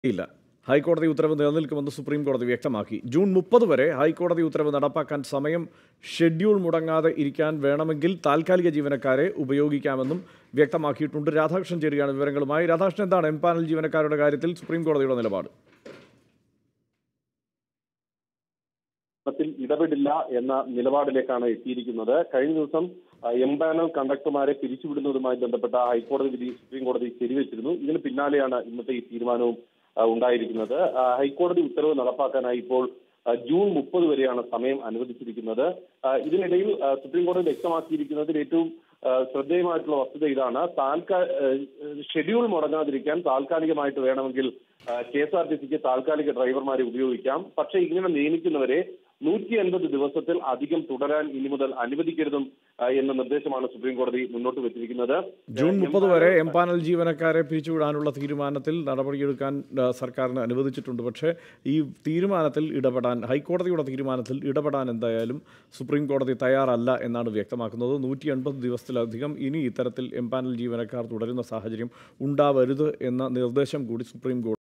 ഇല്ല ഹൈക്കോടതി ഉത്തരവ് നിലനിൽക്കുമെന്ന് സുപ്രീം കോടതി വ്യക്തമാക്കി ജൂൺ മുപ്പത് വരെ ഹൈക്കോടതി ഉത്തരവ് നടപ്പാക്കാൻ സമയം ഷെഡ്യൂൾ മുടങ്ങാതെ ഇരിക്കാൻ വേണമെങ്കിൽ താൽക്കാലിക ജീവനക്കാരെ ഉപയോഗിക്കാമെന്നും വ്യക്തമാക്കിയിട്ടുണ്ട് രാധാകൃഷ്ണൻ ചേരുകയാണ് വിവരങ്ങളുമായി രാധാകൃഷ്ണൻ എന്താണ് എംപാനൽ ജീവനക്കാരുടെ കാര്യത്തിൽ സുപ്രീം കോടതിയുടെ നിലപാട് ത്തിൽ ഇടപെടില്ല എന്ന നിലപാടിലേക്കാണ് എത്തിയിരിക്കുന്നത് കഴിഞ്ഞ ദിവസം ആ, എംപാനൽ കണ്ടക്ടർമാരെ പിരിച്ചുവിടുന്നതുമായി ബന്ധപ്പെട്ട ഹൈക്കോടതി വിധി സുപ്രീം കോടതി ശരിവെച്ചിരുന്നു ഇതിന് പിന്നാലെയാണ് ഇന്നത്തെ ഈ തീരുമാനവും ആ, ഉണ്ടായിരിക്കുന്നത് ആ, ഹൈക്കോടതി ഉത്തരവ് നടപ്പാക്കാനായി ഇപ്പോൾ ആ, ജൂൺ മുപ്പത് വരെയാണ് സമയം അനുവദിച്ചിരിക്കുന്നത് ആ, ഇതിനിടയിൽ ആ, സുപ്രീം കോടതി വ്യക്തമാക്കിയിരിക്കുന്നതിൽ ഏറ്റവും ആ, ശ്രദ്ധേയമായിട്ടുള്ള വസ്തുത ഇതാണ് താൽക്കാ ആ, ഷെഡ്യൂൾ മുടങ്ങാതിരിക്കാൻ താൽക്കാലികമായിട്ട് വേണമെങ്കിൽ കെ എസ് ആർ ടി സിക്ക് താൽക്കാലിക ഡ്രൈവർമാരെ ഉപയോഗിക്കാം പക്ഷേ ഇങ്ങനെ നിയമിക്കുന്നവരെ നൂറ്റി അൻപത് ദിവസത്തിൽ അധികം തുടരാൻ ഇനി മുതൽ അനുവദിക്കരുതും ആ, എന്ന നിർദ്ദേശമാണ് സുപ്രീം കോടതി മുന്നോട്ട് വെച്ചിരിക്കുന്നത് ജൂൺ മുപ്പത് വരെ എംപാനൽ ജീവനക്കാരെ പിരിച്ചുവിടാനുള്ള തീരുമാനത്തിൽ നടപടിയെടുക്കാൻ ആ, സർക്കാരിന് അനുവദിച്ചിട്ടുണ്ട് പക്ഷേ ഈ തീരുമാനത്തിൽ ഇടപെടാൻ ഹൈക്കോടതിയുടെ തീരുമാനത്തിൽ ഇടപെടാൻ എന്തായാലും സുപ്രീം കോടതി തയ്യാറല്ല എന്നാണ് വ്യക്തമാക്കുന്നത് നൂറ്റി എൺപത് ദിവസത്തിലധികം ഇനി ഇത്തരത്തിൽ എംപാനൽ ജീവനക്കാർ തുടരുന്ന സാഹചര്യം ഉണ്ടാവരുത് എന്ന നിർദ്ദേശം കൂടി സുപ്രീം കോടതി